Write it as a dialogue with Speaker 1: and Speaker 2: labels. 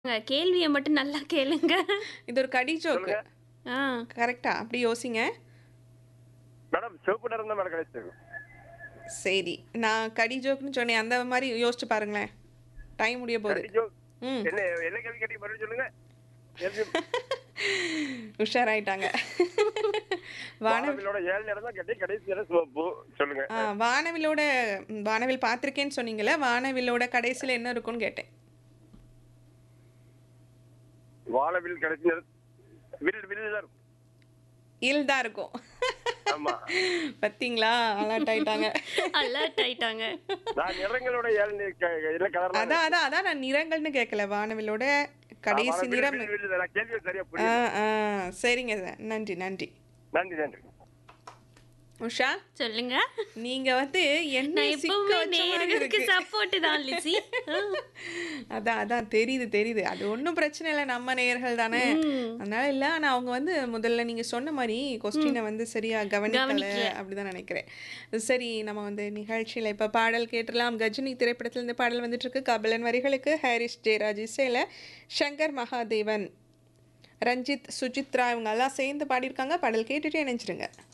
Speaker 1: கேள்வியை மட்டும் நல்லா கேளுங்க
Speaker 2: இது ஒரு கடி ஜோக்கு
Speaker 3: சொல்லுங்க.
Speaker 1: ஆ
Speaker 2: கரெக்டா அப்படி யோசிங்க
Speaker 3: மேடம் சிவப்பு நிறம் தான் மேடம் கிடைச்சது
Speaker 2: சரி நான் கடி ஜோக்குன்னு சொன்னேன் அந்த மாதிரி யோசிச்சு பாருங்களேன் டைம் முடிய போகுது
Speaker 3: கடிஜோ
Speaker 2: ம்
Speaker 3: என்ன என்ன கேள்வி கேட்டீங்க மறுபடியும் சொல்லுங்க எது?
Speaker 2: உஷாராயிட்டாங்க வான
Speaker 3: வானவிலோட ஏழு நேரம் தான் கேட்டீங்க கடைசி நேரம் சிவப்பு சொல்லுங்க
Speaker 2: ஆ, வானவிலோட ம், வானவில் பார்த்திருக்கேன்னு சொன்னீங்கல்ல வானவிலோட கடைசியில் என்ன இருக்கும்னு கேட்டேன்
Speaker 3: வானவில் கடைசி நேரம் வில் வில் தான் இருக்கும்
Speaker 2: இல் தான் இருக்கும்
Speaker 3: ஆமா
Speaker 2: பார்த்தீங்களா அலர்ட் ஆயிட்டாங்க
Speaker 1: அலர்ட் ஆயிட்டாங்க
Speaker 3: நான் நிறங்களோட ஏழு நி- க- என்ன கலர்
Speaker 2: அதான் அதான் அதான் நான் நிறங்கள்னு கேட்கல வானவிலோட கடைசி நிறம்
Speaker 3: நான் கேள்வி சரியா
Speaker 2: ஆ
Speaker 3: புரியுது
Speaker 2: ஆ சரிங்க சார் நன்றி நன்றி
Speaker 3: நன்றி நன்றி
Speaker 2: உஷா
Speaker 1: சொல்லுங்க
Speaker 2: நீங்க வந்து என்ன
Speaker 1: நான்
Speaker 2: சிக்க
Speaker 1: எப்பவுமே
Speaker 2: வச்ச மாதிரி
Speaker 1: நேர்களுக்கு
Speaker 2: இருக்கு.
Speaker 1: சப்போர்ட் தான் லிசி
Speaker 2: அதான் அதான் தெரியுது தெரியுது அது ஒன்றும் பிரச்சனை இல்லை நம்ம நேயர்கள் தானே அதனால இல்லை ஆனால் அவங்க வந்து முதல்ல நீங்க சொன்ன மாதிரி கொஸ்டினை வந்து சரியா கவனிக்கல
Speaker 1: கவனிக்கல.
Speaker 2: அப்படிதான் நினைக்கிறேன் சரி நம்ம வந்து நிகழ்ச்சியில இப்ப பாடல் கேட்டுடலாம் கஜினி திரைப்படத்துல இருந்து பாடல் வந்துட்டு இருக்கு கபிலன் வரிகளுக்கு ஹாரிஸ் ஜெயராஜ் இசையில சங்கர் மகாதேவன் ரஞ்சித் சுசித்ரா இவங்க எல்லாம் சேர்ந்து பாடியிருக்காங்க பாடல் கேட்டுட்டு இணைஞ்சிருங்க